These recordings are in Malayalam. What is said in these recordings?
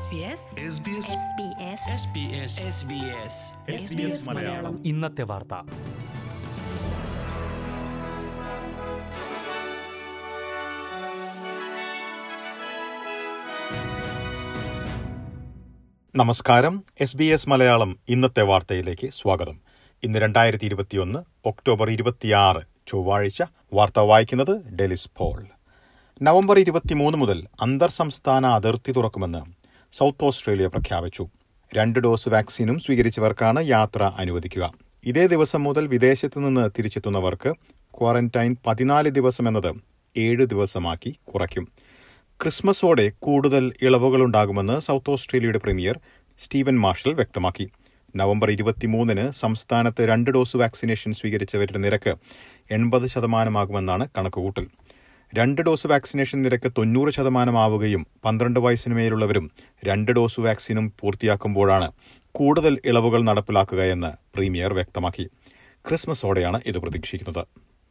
മലയാളം ഇന്നത്തെ വാർത്ത നമസ്കാരം എസ് ബി എസ് മലയാളം ഇന്നത്തെ വാർത്തയിലേക്ക് സ്വാഗതം ഇന്ന് രണ്ടായിരത്തി ഇരുപത്തിയൊന്ന് ഒക്ടോബർ ഇരുപത്തിയാറ് ചൊവ്വാഴ്ച വാർത്ത വായിക്കുന്നത് ഡെലിസ് പോൾ നവംബർ ഇരുപത്തിമൂന്ന് മുതൽ അന്തർ സംസ്ഥാന അതിർത്തി തുറക്കുമെന്ന് സൗത്ത് ഓസ്ട്രേലിയ പ്രഖ്യാപിച്ചു രണ്ട് ഡോസ് വാക്സിനും സ്വീകരിച്ചവർക്കാണ് യാത്ര അനുവദിക്കുക ഇതേ ദിവസം മുതൽ വിദേശത്തു നിന്ന് തിരിച്ചെത്തുന്നവർക്ക് ക്വാറന്റൈൻ പതിനാല് ദിവസം എന്നത് ഏഴ് ദിവസമാക്കി കുറയ്ക്കും ക്രിസ്മസോടെ കൂടുതൽ ഇളവുകളുണ്ടാകുമെന്ന് സൗത്ത് ഓസ്ട്രേലിയയുടെ പ്രീമിയർ സ്റ്റീവൻ മാർഷൽ വ്യക്തമാക്കി നവംബർ ഇരുപത്തിമൂന്നിന് സംസ്ഥാനത്ത് രണ്ട് ഡോസ് വാക്സിനേഷൻ സ്വീകരിച്ചവരുടെ നിരക്ക് എൺപത് ശതമാനമാകുമെന്നാണ് കണക്കുകൂട്ടൽ രണ്ട് ഡോസ് വാക്സിനേഷൻ നിരക്ക് തൊണ്ണൂറ് ശതമാനമാവുകയും പന്ത്രണ്ട് വയസ്സിന് മേലുള്ളവരും രണ്ട് ഡോസ് വാക്സിനും പൂർത്തിയാക്കുമ്പോഴാണ് കൂടുതൽ ഇളവുകൾ നടപ്പിലാക്കുകയെന്ന് പ്രീമിയർ വ്യക്തമാക്കി ക്രിസ്മസോടെയാണ് ഇത് പ്രതീക്ഷിക്കുന്നത്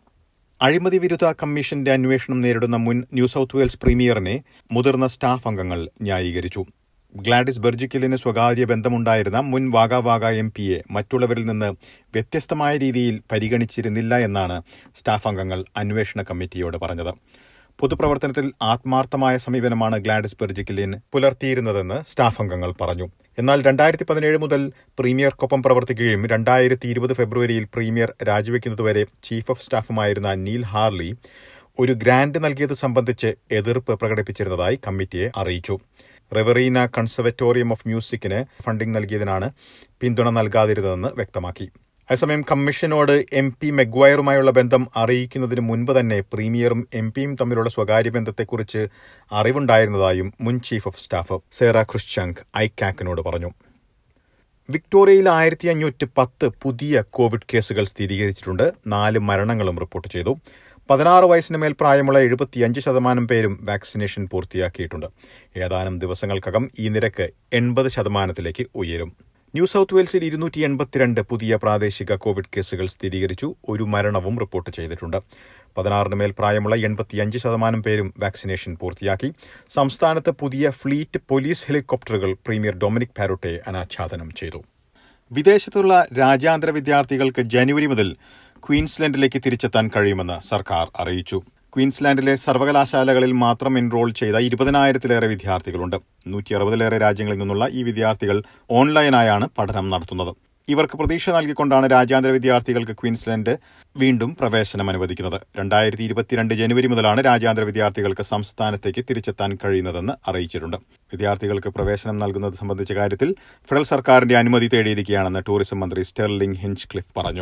അഴിമതി വിരുദ്ധ കമ്മീഷന്റെ അന്വേഷണം നേരിടുന്ന മുൻ ന്യൂ സൌത്ത് വെയിൽസ് പ്രീമിയറിനെ മുതിർന്ന സ്റ്റാഫ് അംഗങ്ങൾ ന്യായീകരിച്ചു ഗ്ലാഡിസ് ബെർജിക്കലിന് സ്വകാര്യ ബന്ധമുണ്ടായിരുന്ന മുൻ വാഗ വാഗ എം പിയെ മറ്റുള്ളവരിൽ നിന്ന് വ്യത്യസ്തമായ രീതിയിൽ പരിഗണിച്ചിരുന്നില്ല എന്നാണ് സ്റ്റാഫ് അംഗങ്ങൾ അന്വേഷണ കമ്മിറ്റിയോട് പറഞ്ഞത് പൊതുപ്രവർത്തനത്തിൽ ആത്മാർത്ഥമായ സമീപനമാണ് ഗ്ലാഡിസ് ബെർജിക്കലിൻ പുലർത്തിയിരുന്നതെന്ന് സ്റ്റാഫ് അംഗങ്ങൾ പറഞ്ഞു എന്നാൽ രണ്ടായിരത്തി പതിനേഴ് മുതൽ പ്രീമിയർക്കൊപ്പം പ്രവർത്തിക്കുകയും രണ്ടായിരത്തി ഇരുപത് ഫെബ്രുവരിയിൽ പ്രീമിയർ രാജിവെക്കുന്നതുവരെ ചീഫ് ഓഫ് സ്റ്റാഫുമായിരുന്ന നീൽ ഹാർലി ഒരു ഗ്രാന്റ് നൽകിയത് സംബന്ധിച്ച് എതിർപ്പ് പ്രകടിപ്പിച്ചിരുന്നതായി കമ്മിറ്റിയെ അറിയിച്ചു റെവറീന കൺസർവേറ്റോറിയം ഓഫ് മ്യൂസിക്കിന് ഫണ്ടിംഗ് നൽകിയതിനാണ് പിന്തുണ നൽകാതിരുന്നതെന്ന് വ്യക്തമാക്കി അതേസമയം കമ്മീഷനോട് എം പി മെഗ്വയറുമായുള്ള ബന്ധം അറിയിക്കുന്നതിന് മുൻപ് തന്നെ പ്രീമിയറും എം പിയും തമ്മിലുള്ള സ്വകാര്യ ബന്ധത്തെക്കുറിച്ച് അറിവുണ്ടായിരുന്നതായും മുൻ ചീഫ് ഓഫ് സ്റ്റാഫ് സേറ ക്രിസ്ചങ്ക് ഐക്കാക്കിനോട് പറഞ്ഞു വിക്ടോറിയയിൽ ആയിരത്തി അഞ്ഞൂറ്റി പത്ത് പുതിയ കോവിഡ് കേസുകൾ സ്ഥിരീകരിച്ചിട്ടുണ്ട് നാല് മരണങ്ങളും റിപ്പോർട്ട് ചെയ്തു പതിനാറ് വയസ്സിന് മേൽ പ്രായമുള്ള എഴുപത്തിയഞ്ച് ശതമാനം പേരും വാക്സിനേഷൻ പൂർത്തിയാക്കിയിട്ടുണ്ട് ഏതാനും ദിവസങ്ങൾക്കകം ഈ നിരക്ക് എൺപത് ശതമാനത്തിലേക്ക് ഉയരും ന്യൂ സൌത്ത് വെയിൽസിൽ ഇരുന്നൂറ്റി എൺപത്തിരണ്ട് പുതിയ പ്രാദേശിക കോവിഡ് കേസുകൾ സ്ഥിരീകരിച്ചു ഒരു മരണവും റിപ്പോർട്ട് ചെയ്തിട്ടുണ്ട് പതിനാറിന് മേൽ പ്രായമുള്ള എൺപത്തിയഞ്ച് ശതമാനം പേരും വാക്സിനേഷൻ പൂർത്തിയാക്കി സംസ്ഥാനത്ത് പുതിയ ഫ്ലീറ്റ് പോലീസ് ഹെലികോപ്റ്ററുകൾ പ്രീമിയർ ഡൊമിനിക് പാരോട്ടെ അനാച്ഛാദനം ചെയ്തു വിദേശത്തുള്ള രാജ്യാന്തര വിദ്യാർത്ഥികൾക്ക് ജനുവരി മുതൽ ക്വീൻസ്ലൻഡിലേക്ക് തിരിച്ചെത്താൻ കഴിയുമെന്ന് സർക്കാർ അറിയിച്ചു ക്വീൻസ്ലാൻഡിലെ സർവകലാശാലകളിൽ മാത്രം എൻറോൾ ചെയ്ത ഇരുപതിനായിരത്തിലേറെ വിദ്യാർത്ഥികളുണ്ട് നൂറ്റി അറുപതിലേറെ രാജ്യങ്ങളിൽ നിന്നുള്ള ഈ വിദ്യാർത്ഥികൾ ഓൺലൈനായാണ് പഠനം നടത്തുന്നത് ഇവർക്ക് പ്രതീക്ഷ നൽകിക്കൊണ്ടാണ് രാജ്യാന്തര വിദ്യാർത്ഥികൾക്ക് ക്വീൻസ്ലാൻഡ് വീണ്ടും പ്രവേശനം അനുവദിക്കുന്നത് രണ്ടായിരത്തി ഇരുപത്തിരണ്ട് ജനുവരി മുതലാണ് രാജ്യാന്തര വിദ്യാർത്ഥികൾക്ക് സംസ്ഥാനത്തേക്ക് തിരിച്ചെത്താൻ കഴിയുന്നതെന്ന് അറിയിച്ചിട്ടുണ്ട് വിദ്യാർത്ഥികൾക്ക് പ്രവേശനം നൽകുന്നത് സംബന്ധിച്ച കാര്യത്തിൽ ഫെഡറൽ സർക്കാരിന്റെ അനുമതി തേടിയിരിക്കുകയാണെന്ന് ടൂറിസം മന്ത്രി സ്റ്റെർലിംഗ് ഹിഞ്ച് ക്ലിഫ് പറഞ്ഞു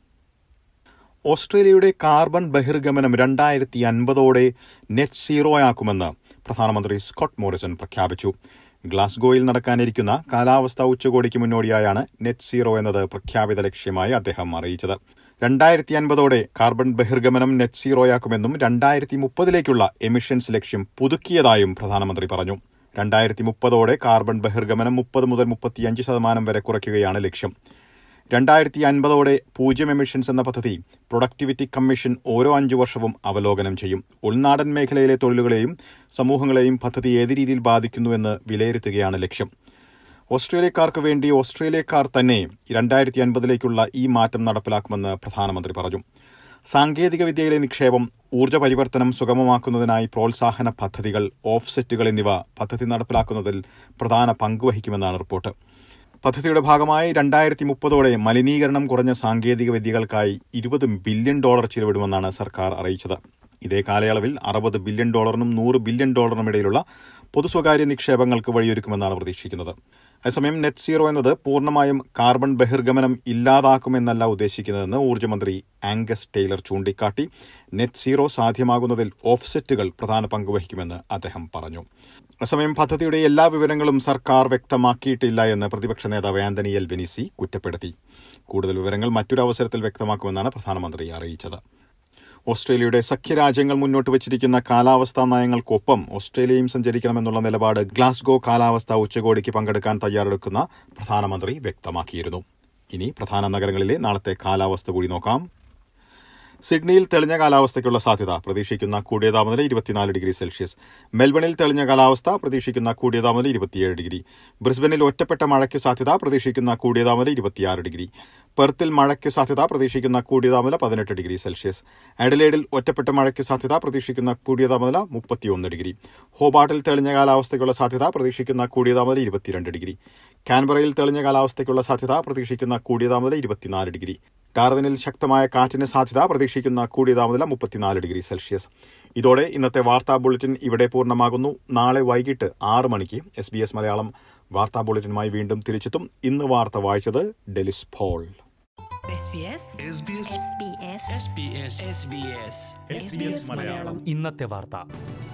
ഓസ്ട്രേലിയയുടെ കാർബൺ ബഹിർഗമനം രണ്ടായിരത്തി അൻപതോടെ നെറ്റ് സീറോയാക്കുമെന്ന് പ്രധാനമന്ത്രി സ്കോട്ട് മോറിസൺ പ്രഖ്യാപിച്ചു ഗ്ലാസ്ഗോയിൽ നടക്കാനിരിക്കുന്ന കാലാവസ്ഥാ ഉച്ചകോടിക്ക് മുന്നോടിയായാണ് നെറ്റ് സീറോ എന്നത് പ്രഖ്യാപിത ലക്ഷ്യമായി അദ്ദേഹം അറിയിച്ചത് രണ്ടായിരത്തി അൻപതോടെ കാർബൺ ബഹിർഗമനം നെറ്റ് സീറോയാക്കുമെന്നും രണ്ടായിരത്തി മുപ്പതിലേക്കുള്ള എമിഷൻസ് ലക്ഷ്യം പുതുക്കിയതായും പ്രധാനമന്ത്രി പറഞ്ഞു രണ്ടായിരത്തി മുപ്പതോടെ കാർബൺ ബഹിർഗമനം മുപ്പത് മുതൽ മുപ്പത്തിയഞ്ച് ശതമാനം വരെ കുറയ്ക്കുകയാണ് ലക്ഷ്യം രണ്ടായിരത്തി അൻപതോടെ പൂജ്യം എമിഷൻസ് എന്ന പദ്ധതി പ്രൊഡക്ടിവിറ്റി കമ്മീഷൻ ഓരോ അഞ്ചു വർഷവും അവലോകനം ചെയ്യും ഉൾനാടൻ മേഖലയിലെ തൊഴിലുകളെയും സമൂഹങ്ങളെയും പദ്ധതി ഏത് രീതിയിൽ ബാധിക്കുന്നുവെന്ന് വിലയിരുത്തുകയാണ് ലക്ഷ്യം ഓസ്ട്രേലിയക്കാർക്ക് വേണ്ടി ഓസ്ട്രേലിയക്കാർ തന്നെ രണ്ടായിരത്തി അൻപതിലേക്കുള്ള ഈ മാറ്റം നടപ്പിലാക്കുമെന്ന് പ്രധാനമന്ത്രി പറഞ്ഞു സാങ്കേതിക വിദ്യയിലെ നിക്ഷേപം ഊർജ്ജ പരിവർത്തനം സുഗമമാക്കുന്നതിനായി പ്രോത്സാഹന പദ്ധതികൾ ഓഫ്സെറ്റുകൾ എന്നിവ പദ്ധതി നടപ്പിലാക്കുന്നതിൽ പ്രധാന പങ്കുവഹിക്കുമെന്നാണ് റിപ്പോർട്ട് പദ്ധതിയുടെ ഭാഗമായി രണ്ടായിരത്തി മുപ്പതോടെ മലിനീകരണം കുറഞ്ഞ സാങ്കേതിക വിദ്യകൾക്കായി ഇരുപത് ബില്യൺ ഡോളർ ചിലവിടുമെന്നാണ് സർക്കാർ അറിയിച്ചത് ഇതേ കാലയളവിൽ അറുപത് ബില്യൺ ഡോളറിനും നൂറ് ബില്യൺ ഡോളറിനും ഇടയിലുള്ള പൊതു സ്വകാര്യ നിക്ഷേപങ്ങൾക്ക് വഴിയൊരുക്കുമെന്നാണ് പ്രതീക്ഷിക്കുന്നത് അതേസമയം നെറ്റ് സീറോ എന്നത് പൂർണ്ണമായും കാർബൺ ബഹിർഗമനം ഇല്ലാതാക്കുമെന്നല്ല ഉദ്ദേശിക്കുന്നതെന്ന് ഊർജ്ജമന്ത്രി ആംഗസ് ടെയ്ലർ ചൂണ്ടിക്കാട്ടി നെറ്റ് സീറോ സാധ്യമാകുന്നതിൽ ഓഫ്സെറ്റുകൾ പ്രധാന പങ്കുവഹിക്കുമെന്ന് അദ്ദേഹം പറഞ്ഞു അസമയം പദ്ധതിയുടെ എല്ലാ വിവരങ്ങളും സർക്കാർ വ്യക്തമാക്കിയിട്ടില്ല എന്ന് പ്രതിപക്ഷ നേതാവ് ആന്റണി എൽ ബെനിസി കുറ്റപ്പെടുത്തി കൂടുതൽ വിവരങ്ങൾ മറ്റൊരു അവസരത്തിൽ വ്യക്തമാക്കുമെന്നാണ് പ്രധാനമന്ത്രി അറിയിച്ചത് ഓസ്ട്രേലിയയുടെ സഖ്യരാജ്യങ്ങൾ മുന്നോട്ട് വച്ചിരിക്കുന്ന കാലാവസ്ഥാ നയങ്ങൾക്കൊപ്പം ഓസ്ട്രേലിയയും സഞ്ചരിക്കണമെന്നുള്ള നിലപാട് ഗ്ലാസ്ഗോ കാലാവസ്ഥാ ഉച്ചകോടിക്ക് പങ്കെടുക്കാൻ തയ്യാറെടുക്കുന്ന പ്രധാനമന്ത്രി വ്യക്തമാക്കിയിരുന്നു ഇനി പ്രധാന നഗരങ്ങളിലെ നാളത്തെ കാലാവസ്ഥ കൂടി നോക്കാം സിഡ്നിയിൽ തെളിഞ്ഞ കാലാവസ്ഥയ്ക്കുള്ള സാധ്യത പ്രതീക്ഷിക്കുന്ന കൂടിയ താപനില ഇരുപത്തിനാല് ഡിഗ്രി സെൽഷ്യസ് മെൽബണിൽ തെളിഞ്ഞ കാലാവസ്ഥ പ്രതീക്ഷിക്കുന്ന കൂടിയ താപനില ഇരുപത്തിയേഴ് ഡിഗ്രി ബ്രിസ്ബനിൽ ഒറ്റപ്പെട്ട മഴയ്ക്ക് സാധ്യത പ്രതീക്ഷിക്കുന്ന കൂടിയ താപനില ഇരുപത്തിയാറ് ഡിഗ്രി പെർത്തിൽ മഴയ്ക്ക് സാധ്യത പ്രതീക്ഷിക്കുന്ന കൂടിയ താപനില പതിനെട്ട് ഡിഗ്രി സെൽഷ്യസ് അഡലേഡിൽ ഒറ്റപ്പെട്ട മഴയ്ക്ക് സാധ്യത പ്രതീക്ഷിക്കുന്ന കൂടിയ താപനില മുപ്പത്തിയൊന്ന് ഡിഗ്രി ഹോബാട്ടിൽ തെളിഞ്ഞ കാലാവസ്ഥയ്ക്കുള്ള സാധ്യത പ്രതീക്ഷിക്കുന്ന കൂടിയ താപനില ഇരുപത്തിരണ്ട് ഡിഗ്രി കാൻബറയിൽ തെളിഞ്ഞ കാലാവസ്ഥയ്ക്കുള്ള സാധ്യത പ്രതീക്ഷിക്കുന്ന കൂടിയ താപനില ഇരുപത്തിനാല് ഡിഗ്രി ഡാർവിനിൽ ശക്തമായ കാറ്റിന് സാധ്യത പ്രതീക്ഷിക്കുന്ന കൂടിയ താപനില മുപ്പത്തിനാല് ഡിഗ്രി സെൽഷ്യസ് ഇതോടെ ഇന്നത്തെ വാർത്താ ബുള്ളറ്റിൻ ഇവിടെ പൂർണ്ണമാകുന്നു നാളെ വൈകിട്ട് ആറ് മണിക്ക് എസ് ബി എസ് മലയാളം വാർത്താ ബുള്ളറ്റിനുമായി വീണ്ടും തിരിച്ചെത്തും ഇന്ന് വാർത്ത വായിച്ചത് ഡെലിസ് പോൾ SBS ഇന്നത്തെ വാർത്ത